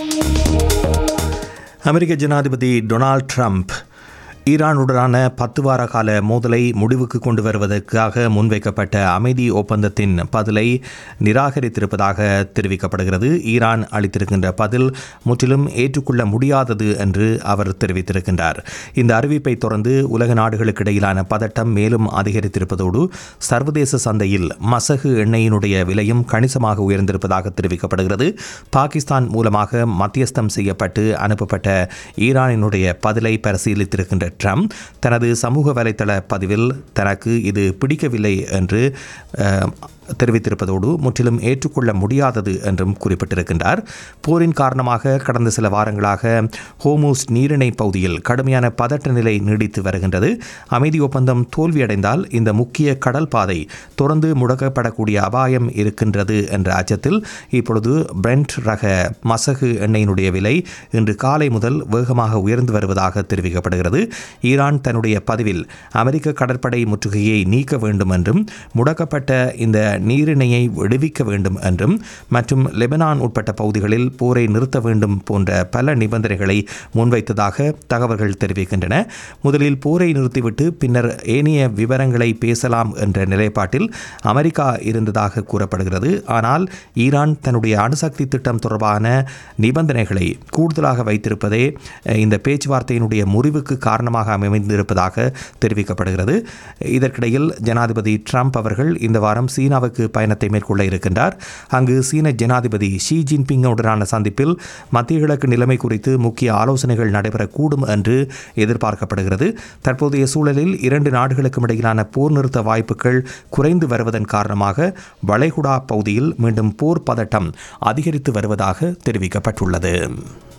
அமெரிக்க ஜனாதிபதி Donald Trump ஈரானுடனான பத்து வார கால மோதலை முடிவுக்கு கொண்டு வருவதற்காக முன்வைக்கப்பட்ட அமைதி ஒப்பந்தத்தின் பதிலை நிராகரித்திருப்பதாக தெரிவிக்கப்படுகிறது ஈரான் அளித்திருக்கின்ற பதில் முற்றிலும் ஏற்றுக்கொள்ள முடியாதது என்று அவர் தெரிவித்திருக்கின்றார் இந்த அறிவிப்பை தொடர்ந்து உலக நாடுகளுக்கு இடையிலான பதட்டம் மேலும் அதிகரித்திருப்பதோடு சர்வதேச சந்தையில் மசகு எண்ணெயினுடைய விலையும் கணிசமாக உயர்ந்திருப்பதாக தெரிவிக்கப்படுகிறது பாகிஸ்தான் மூலமாக மத்தியஸ்தம் செய்யப்பட்டு அனுப்பப்பட்ட ஈரானினுடைய பதிலை பரிசீலித்திருக்கின்ற ட்ரம்ப் தனது சமூக வலைதள பதிவில் தனக்கு இது பிடிக்கவில்லை என்று அஹ், தெரிவித்திருப்பதோடு முற்றிலும் ஏற்றுக்கொள்ள முடியாதது என்றும் குறிப்பிட்டிருக்கின்றார் போரின் காரணமாக கடந்த சில வாரங்களாக ஹோமூஸ் நீரிணை பகுதியில் கடுமையான பதட்ட நிலை நீடித்து வருகின்றது அமைதி ஒப்பந்தம் தோல்வியடைந்தால் இந்த முக்கிய கடல் பாதை தொடர்ந்து முடக்கப்படக்கூடிய அபாயம் இருக்கின்றது என்ற அச்சத்தில் இப்பொழுது பிரெண்ட் ரக மசகு எண்ணெயினுடைய விலை இன்று காலை முதல் வேகமாக உயர்ந்து வருவதாக தெரிவிக்கப்படுகிறது ஈரான் தன்னுடைய பதிவில் அமெரிக்க கடற்படை முற்றுகையை நீக்க வேண்டும் என்றும் முடக்கப்பட்ட இந்த நீரிணையை விடுவிக்க வேண்டும் என்றும் மற்றும் லெபனான் உட்பட்ட பகுதிகளில் போரை நிறுத்த வேண்டும் போன்ற பல நிபந்தனைகளை முன்வைத்ததாக தகவல்கள் தெரிவிக்கின்றன முதலில் போரை நிறுத்திவிட்டு பின்னர் ஏனைய விவரங்களை பேசலாம் என்ற நிலைப்பாட்டில் அமெரிக்கா இருந்ததாக கூறப்படுகிறது ஆனால் ஈரான் தன்னுடைய அணுசக்தி திட்டம் தொடர்பான நிபந்தனைகளை கூடுதலாக வைத்திருப்பதே அஹ், இந்த பேச்சுவார்த்தையினுடைய முறிவுக்கு காரணமாக அமைந்திருப்பதாக தெரிவிக்கப்படுகிறது இதற்கிடையில் ஜனாதிபதி ட்ரம்ப் அவர்கள் இந்த வாரம் சீனாவுக்கு பயணத்தை மேற்கொள்ள இருக்கின்றார் அங்கு சீன ஜனாதிபதி ஷி ஜின்பிங்குடனான சந்திப்பில் மத்திய கிழக்கு நிலைமை குறித்து முக்கிய ஆலோசனைகள் நடைபெறக்கூடும் என்று எதிர்பார்க்கப்படுகிறது தற்போதைய சூழலில் இரண்டு நாடுகளுக்கும் இடையிலான போர் நிறுத்த வாய்ப்புகள் குறைந்து வருவதன் காரணமாக வளைகுடா பகுதியில் மீண்டும் போர் பதட்டம் அதிகரித்து வருவதாக தெரிவிக்கப்பட்டுள்ளது